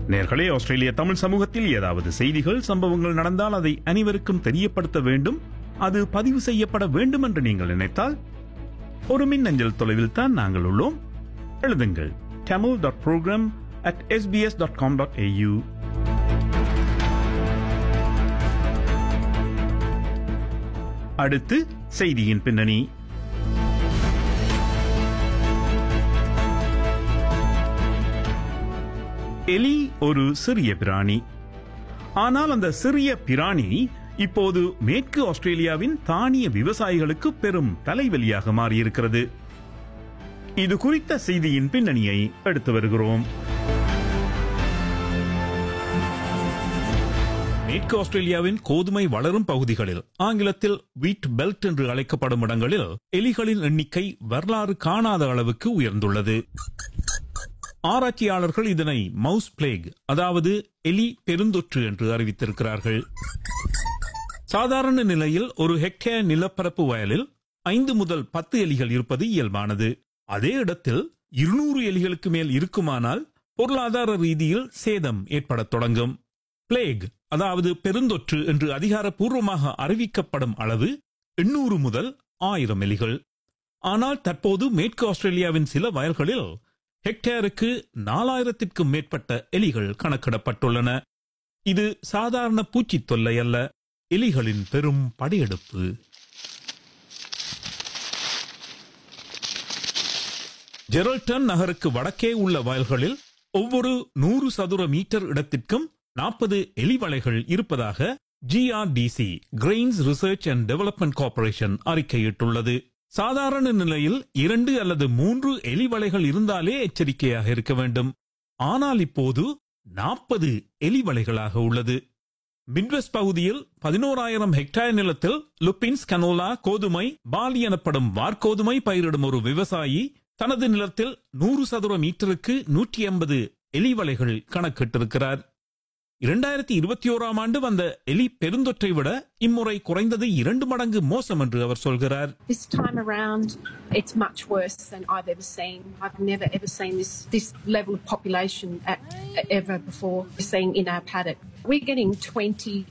நேர்களே ஆஸ்திரேலிய தமிழ் சமூகத்தில் ஏதாவது செய்திகள் சம்பவங்கள் நடந்தால் அதை அனைவருக்கும் தெரியப்படுத்த வேண்டும் அது பதிவு செய்யப்பட வேண்டும் என்று நீங்கள் நினைத்தால் ஒரு மின்னஞ்சல் தொலைவில் தான் நாங்கள் உள்ளோம் எழுதுங்கள் Tamil dot program at SBS dot com dot AU அடுத்து செய்தியின் பின்னணி எலி ஒரு சிறிய பிராணி ஆனால் அந்த சிறிய பிராணி இப்போது மேற்கு ஆஸ்திரேலியாவின் தானிய விவசாயிகளுக்கு பெரும் தலைவலியாக மாறியிருக்கிறது இது குறித்த செய்தியின் பின்னணியை எடுத்து வருகிறோம் மேற்கு ஆஸ்திரேலியாவின் கோதுமை வளரும் பகுதிகளில் ஆங்கிலத்தில் வீட் பெல்ட் என்று அழைக்கப்படும் இடங்களில் எலிகளின் எண்ணிக்கை வரலாறு காணாத அளவுக்கு உயர்ந்துள்ளது ஆராய்ச்சியாளர்கள் இதனை மவுஸ் பிளேக் அதாவது எலி பெருந்தொற்று என்று அறிவித்திருக்கிறார்கள் சாதாரண நிலையில் ஒரு ஹெக்டேர் நிலப்பரப்பு வயலில் ஐந்து முதல் பத்து எலிகள் இருப்பது இயல்பானது அதே இடத்தில் இருநூறு எலிகளுக்கு மேல் இருக்குமானால் பொருளாதார ரீதியில் சேதம் ஏற்படத் தொடங்கும் பிளேக் அதாவது பெருந்தொற்று என்று அதிகாரப்பூர்வமாக அறிவிக்கப்படும் அளவு எண்ணூறு முதல் ஆயிரம் எலிகள் ஆனால் தற்போது மேற்கு ஆஸ்திரேலியாவின் சில வயல்களில் ஹெக்டேருக்கு நாலாயிரத்திற்கும் மேற்பட்ட எலிகள் கணக்கிடப்பட்டுள்ளன இது சாதாரண பூச்சித் தொல்லை அல்ல எலிகளின் பெரும் படையெடுப்பு ஜெரல்டன் நகருக்கு வடக்கே உள்ள வயல்களில் ஒவ்வொரு நூறு சதுர மீட்டர் இடத்திற்கும் நாற்பது எலிவளைகள் இருப்பதாக GRDC grains research and development corporation அறிக்கையிட்டுள்ளது சாதாரண நிலையில் இரண்டு அல்லது மூன்று எலிவளைகள் இருந்தாலே எச்சரிக்கையாக இருக்க வேண்டும் ஆனால் இப்போது நாற்பது எலிவளைகளாக உள்ளது மிட்வெஸ்ட் பகுதியில் பதினோராயிரம் ஹெக்டேர் நிலத்தில் லுப்பின்ஸ் கனோலா கோதுமை பாலி எனப்படும் வார்கோதுமை பயிரிடும் ஒரு விவசாயி தனது நிலத்தில் நூறு சதுர மீட்டருக்கு நூற்றி எண்பது எலிவளைகள் கணக்கிட்டிருக்கிறார் இரண்டாயிரத்தி இருபத்தி ஓராம் ஆண்டு வந்த எலி பெருந்தொற்றை விட இம்முறை குறைந்தது இரண்டு மடங்கு மோசம் என்று அவர் சொல்கிறார் This time around, it's much worse than I've ever seen. I've never ever seen this this level of population at, ever before seen in our paddock. We're getting 20